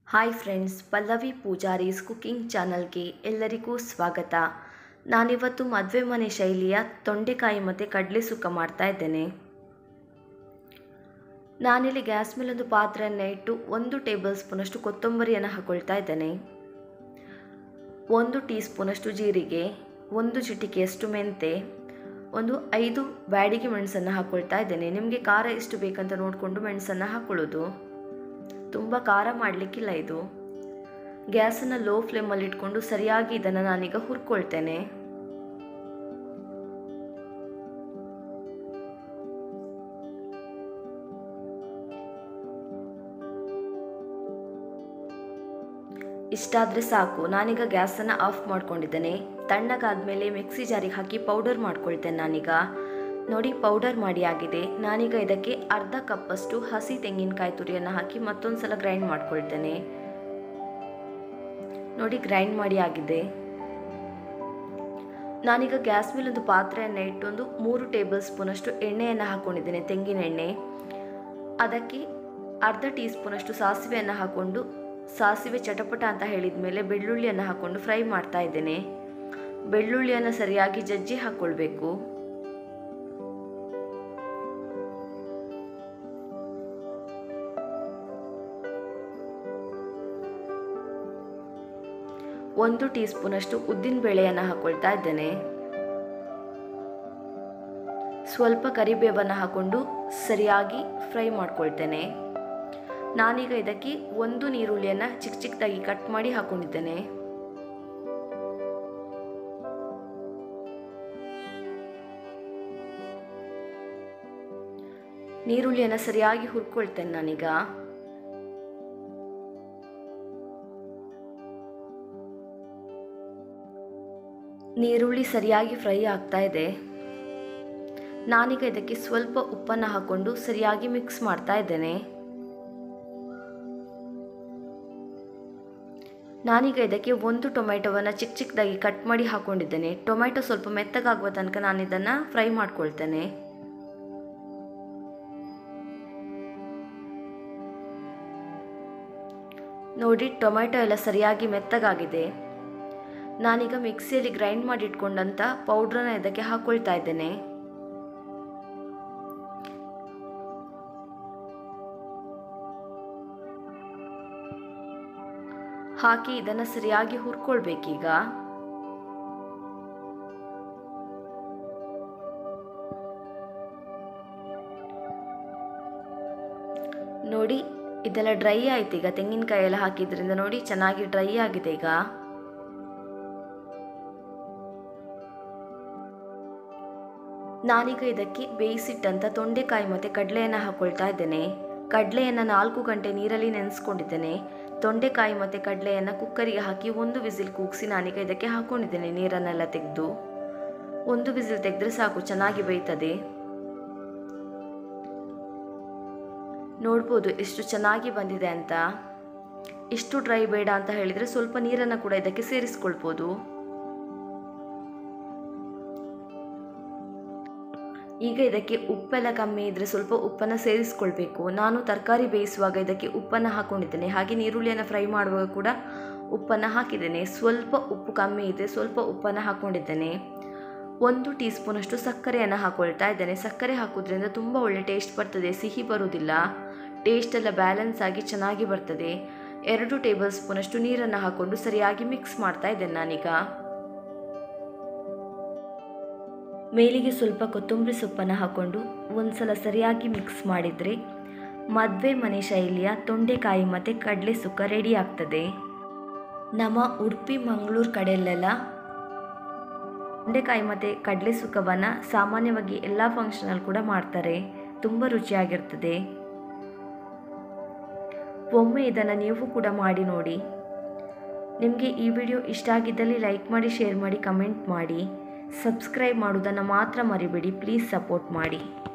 hi friends Pallavi Poojari's cooking ಚಾನಲ್ಗೆ ಎಲ್ಲರಿಗೂ ಸ್ವಾಗತ ನಾನಿವತ್ತು ಮದುವೆ ಮನೆ ಶೈಲಿಯ ತೊಂಡೆಕಾಯಿ ಮತ್ತು ಕಡಲೆ ಸುಕ್ಕ ಮಾಡ್ತಾ ಇದ್ದೇನೆ ನಾನಿಲ್ಲಿ ಗ್ಯಾಸ್ ಮೇಲೊಂದು ಪಾತ್ರೆಯನ್ನು ಇಟ್ಟು ಒಂದು ಟೇಬಲ್ ಸ್ಪೂನಷ್ಟು ಕೊತ್ತಂಬರಿಯನ್ನು ಹಾಕೊಳ್ತಾ ಇದ್ದೇನೆ ಒಂದು ಟೀ ಸ್ಪೂನಷ್ಟು ಜೀರಿಗೆ ಒಂದು ಚಿಟಿಕೆಯಷ್ಟು ಮೆಂತೆ ಒಂದು ಐದು ಬ್ಯಾಡಿಗೆ ಮೆಣಸನ್ನು ಹಾಕ್ಕೊಳ್ತಾ ಇದ್ದೇನೆ ನಿಮಗೆ ಖಾರ ಎಷ್ಟು ಬೇಕಂತ ನೋಡಿಕೊಂಡು ಮೆಣಸನ್ನು ಹಾಕ್ಕೊಳ್ಳೋದು ತುಂಬ ಖಾರ ಮಾಡಲಿಕ್ಕಿಲ್ಲ ಇದು ಗ್ಯಾಸನ್ನು ಲೋ ಫ್ಲೇಮಲ್ಲಿ ಇಟ್ಕೊಂಡು ಸರಿಯಾಗಿ ಇದನ್ನು ನಾನೀಗ ಹುರ್ಕೊಳ್ತೇನೆ ಇಷ್ಟಾದರೆ ಸಾಕು ನಾನೀಗ ಗ್ಯಾಸನ್ನು ಆಫ್ ಮಾಡ್ಕೊಂಡಿದ್ದೇನೆ ತಣ್ಣಗಾದ್ಮೇಲೆ ಮಿಕ್ಸಿ ಜಾರಿಗೆ ಹಾಕಿ ಪೌಡರ್ ಮಾಡ್ಕೊಳ್ತೇನೆ ನಾನೀಗ ನೋಡಿ ಪೌಡರ್ ಮಾಡಿ ಆಗಿದೆ ನಾನೀಗ ಇದಕ್ಕೆ ಅರ್ಧ ಕಪ್ಪಷ್ಟು ಹಸಿ ತೆಂಗಿನಕಾಯಿ ತುರಿಯನ್ನು ಹಾಕಿ ಮತ್ತೊಂದು ಸಲ ಗ್ರೈಂಡ್ ಮಾಡ್ಕೊಳ್ತೇನೆ ನೋಡಿ ಗ್ರೈಂಡ್ ಮಾಡಿ ಆಗಿದೆ ನಾನೀಗ ಗ್ಯಾಸ್ ಮೇಲೆ ಒಂದು ಪಾತ್ರೆಯನ್ನು ಇಟ್ಟೊಂದು ಮೂರು ಟೇಬಲ್ ಸ್ಪೂನಷ್ಟು ಎಣ್ಣೆಯನ್ನು ಹಾಕ್ಕೊಂಡಿದ್ದೇನೆ ತೆಂಗಿನ ಎಣ್ಣೆ ಅದಕ್ಕೆ ಅರ್ಧ ಟೀ ಸ್ಪೂನಷ್ಟು ಸಾಸಿವೆಯನ್ನು ಹಾಕ್ಕೊಂಡು ಸಾಸಿವೆ ಚಟಪಟ ಅಂತ ಹೇಳಿದ ಮೇಲೆ ಬೆಳ್ಳುಳ್ಳಿಯನ್ನು ಹಾಕ್ಕೊಂಡು ಫ್ರೈ ಮಾಡ್ತಾ ಇದ್ದೇನೆ ಬೆಳ್ಳುಳ್ಳಿಯನ್ನು ಸರಿಯಾಗಿ ಜಜ್ಜಿ ಹಾಕ್ಕೊಳ್ಬೇಕು ಒಂದು ಟೀ ಸ್ಪೂನಷ್ಟು ಉದ್ದಿನ ಬೇಳೆಯನ್ನು ಹಾಕೊಳ್ತಾ ಇದ್ದೇನೆ ಸ್ವಲ್ಪ ಕರಿಬೇವನ್ನು ಹಾಕೊಂಡು ಸರಿಯಾಗಿ ಫ್ರೈ ಮಾಡ್ಕೊಳ್ತೇನೆ ನಾನೀಗ ಇದಕ್ಕೆ ಒಂದು ನೀರುಳ್ಳಿಯನ್ನು ಚಿಕ್ಕ ಚಿಕ್ಕದಾಗಿ ಕಟ್ ಮಾಡಿ ಹಾಕೊಂಡಿದ್ದೇನೆ ನೀರುಳ್ಳಿಯನ್ನು ಸರಿಯಾಗಿ ಹುರ್ಕೊಳ್ತೇನೆ ನಾನೀಗ ನೀರುಳ್ಳಿ ಸರಿಯಾಗಿ ಫ್ರೈ ಆಗ್ತಾ ಇದೆ ನಾನೀಗ ಇದಕ್ಕೆ ಸ್ವಲ್ಪ ಉಪ್ಪನ್ನು ಹಾಕ್ಕೊಂಡು ಸರಿಯಾಗಿ ಮಿಕ್ಸ್ ಮಾಡ್ತಾ ಇದ್ದೇನೆ ನಾನೀಗ ಇದಕ್ಕೆ ಒಂದು ಟೊಮೆಟೊವನ್ನು ಚಿಕ್ಕ ಚಿಕ್ಕದಾಗಿ ಕಟ್ ಮಾಡಿ ಹಾಕ್ಕೊಂಡಿದ್ದೇನೆ ಟೊಮೆಟೊ ಸ್ವಲ್ಪ ಮೆತ್ತಗಾಗುವ ತನಕ ನಾನು ಇದನ್ನು ಫ್ರೈ ಮಾಡ್ಕೊಳ್ತೇನೆ ನೋಡಿ ಟೊಮೆಟೊ ಎಲ್ಲ ಸರಿಯಾಗಿ ಮೆತ್ತಗಾಗಿದೆ ನಾನೀಗ ಮಿಕ್ಸಿಯಲ್ಲಿ ಗ್ರೈಂಡ್ ಮಾಡಿ ಇಟ್ಕೊಂಡಂಥ ಪೌಡ್ರನ್ನ ಇದಕ್ಕೆ ಹಾಕ್ಕೊಳ್ತಾ ಇದ್ದೇನೆ ಹಾಕಿ ಇದನ್ನು ಸರಿಯಾಗಿ ಹುರ್ಕೊಳ್ಬೇಕೀಗ ನೋಡಿ ಇದೆಲ್ಲ ಡ್ರೈ ಆಯ್ತು ಈಗ ತೆಂಗಿನಕಾಯಿ ಎಲ್ಲ ಹಾಕಿದ್ರಿಂದ ನೋಡಿ ಚೆನ್ನಾಗಿ ಡ್ರೈ ಆಗಿದೆ ಈಗ ನಾನೀಗ ಇದಕ್ಕೆ ಬೇಯಿಸಿಟ್ಟಂಥ ತೊಂಡೆಕಾಯಿ ಮತ್ತು ಕಡಲೆಯನ್ನು ಹಾಕ್ಕೊಳ್ತಾ ಇದ್ದೇನೆ ಕಡಲೆಯನ್ನು ನಾಲ್ಕು ಗಂಟೆ ನೀರಲ್ಲಿ ನೆನೆಸ್ಕೊಂಡಿದ್ದೇನೆ ತೊಂಡೆಕಾಯಿ ಮತ್ತು ಕಡಲೆಯನ್ನು ಕುಕ್ಕರಿಗೆ ಹಾಕಿ ಒಂದು ವಿಸಿಲ್ ಕೂಗಿಸಿ ನಾನೀಗ ಇದಕ್ಕೆ ಹಾಕ್ಕೊಂಡಿದ್ದೇನೆ ನೀರನ್ನೆಲ್ಲ ತೆಗೆದು ಒಂದು ವಿಸಿಲ್ ತೆಗೆದ್ರೆ ಸಾಕು ಚೆನ್ನಾಗಿ ಬೇಯ್ತದೆ ನೋಡ್ಬೋದು ಎಷ್ಟು ಚೆನ್ನಾಗಿ ಬಂದಿದೆ ಅಂತ ಇಷ್ಟು ಡ್ರೈ ಬೇಡ ಅಂತ ಹೇಳಿದರೆ ಸ್ವಲ್ಪ ನೀರನ್ನು ಕೂಡ ಇದಕ್ಕೆ ಸೇರಿಸ್ಕೊಳ್ಬೋದು ಈಗ ಇದಕ್ಕೆ ಉಪ್ಪೆಲ್ಲ ಕಮ್ಮಿ ಇದ್ದರೆ ಸ್ವಲ್ಪ ಉಪ್ಪನ್ನು ಸೇರಿಸ್ಕೊಳ್ಬೇಕು ನಾನು ತರಕಾರಿ ಬೇಯಿಸುವಾಗ ಇದಕ್ಕೆ ಉಪ್ಪನ್ನು ಹಾಕ್ಕೊಂಡಿದ್ದೇನೆ ಹಾಗೆ ನೀರುಳ್ಳಿಯನ್ನು ಫ್ರೈ ಮಾಡುವಾಗ ಕೂಡ ಉಪ್ಪನ್ನು ಹಾಕಿದ್ದೇನೆ ಸ್ವಲ್ಪ ಉಪ್ಪು ಕಮ್ಮಿ ಇದೆ ಸ್ವಲ್ಪ ಉಪ್ಪನ್ನು ಹಾಕ್ಕೊಂಡಿದ್ದೇನೆ ಒಂದು ಟೀ ಸ್ಪೂನಷ್ಟು ಸಕ್ಕರೆಯನ್ನು ಹಾಕ್ಕೊಳ್ತಾ ಇದ್ದೇನೆ ಸಕ್ಕರೆ ಹಾಕೋದ್ರಿಂದ ತುಂಬ ಒಳ್ಳೆ ಟೇಸ್ಟ್ ಬರ್ತದೆ ಸಿಹಿ ಬರೋದಿಲ್ಲ ಟೇಸ್ಟ್ ಎಲ್ಲ ಬ್ಯಾಲೆನ್ಸ್ ಆಗಿ ಚೆನ್ನಾಗಿ ಬರ್ತದೆ ಎರಡು ಟೇಬಲ್ ಸ್ಪೂನಷ್ಟು ನೀರನ್ನು ಹಾಕ್ಕೊಂಡು ಸರಿಯಾಗಿ ಮಿಕ್ಸ್ ಮಾಡ್ತಾ ಇದ್ದೇನೆ ನಾನೀಗ ಮೇಲಿಗೆ ಸ್ವಲ್ಪ ಕೊತ್ತಂಬರಿ ಸೊಪ್ಪನ್ನು ಹಾಕ್ಕೊಂಡು ಒಂದ್ಸಲ ಸರಿಯಾಗಿ ಮಿಕ್ಸ್ ಮಾಡಿದರೆ ಮದುವೆ ಮನೆ ಶೈಲಿಯ ತೊಂಡೆಕಾಯಿ ಮತ್ತು ಕಡಲೆ ಸುಕ್ಕ ರೆಡಿ ಆಗ್ತದೆ ನಮ್ಮ ಉಡುಪಿ ಮಂಗಳೂರು ಕಡೆಯಲ್ಲೆಲ್ಲ ತೊಂಡೆಕಾಯಿ ಮತ್ತು ಕಡಲೆ ಸುಕ್ಕವನ್ನು ಸಾಮಾನ್ಯವಾಗಿ ಎಲ್ಲ ಫಂಕ್ಷನಲ್ಲಿ ಕೂಡ ಮಾಡ್ತಾರೆ ತುಂಬ ರುಚಿಯಾಗಿರ್ತದೆ ಒಮ್ಮೆ ಇದನ್ನು ನೀವು ಕೂಡ ಮಾಡಿ ನೋಡಿ ನಿಮಗೆ ಈ ವಿಡಿಯೋ ಇಷ್ಟ ಆಗಿದ್ದಲ್ಲಿ ಲೈಕ್ ಮಾಡಿ ಶೇರ್ ಮಾಡಿ ಕಮೆಂಟ್ ಮಾಡಿ ಸಬ್ಸ್ಕ್ರೈಬ್ ಮಾಡೋದನ್ನು ಮಾತ್ರ ಮರಿಬೇಡಿ ಪ್ಲೀಸ್ ಸಪೋರ್ಟ್ ಮಾಡಿ